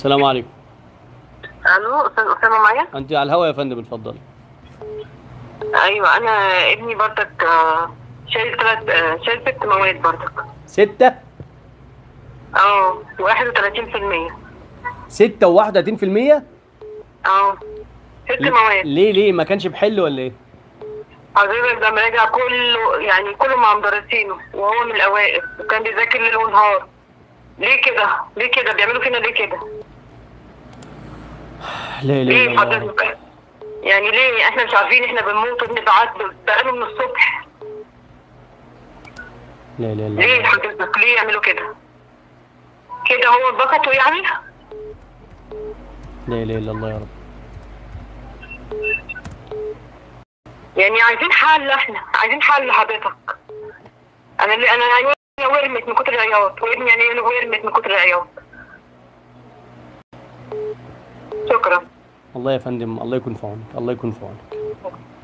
السلام عليكم الو استاذ اسامه معايا انت على الهوا يا فندم اتفضلي ايوه انا ابني برضك آه، شايل ثلاث شايل ست مواد برضك ستة اه 31% ستة وواحد في المية اه ست مواد ليه ليه ما كانش بحل ولا ايه حضرتك ده مراجع كله يعني كله مع مدرسينه وهو من الاوائل وكان بيذاكر ليل ونهار ليه كده ليه كده بيعملوا فينا ليه كده لا لا ليه لا لا حضرتك يعني ليه احنا مش عارفين احنا بنموت وبنتعذب بقاله من الصبح لا لا ليه لا حضرتك ليه يعملوا كده كده هو اتبسطوا يعني لا اله الا الله يا رب يعني عايزين حل احنا عايزين حل حضرتك انا اللي انا عيني ورمت من كتر العياط وابني يعني ورمت من كتر العياط شكرا الله يا فندم الله يكون في عونك الله يكون في عونك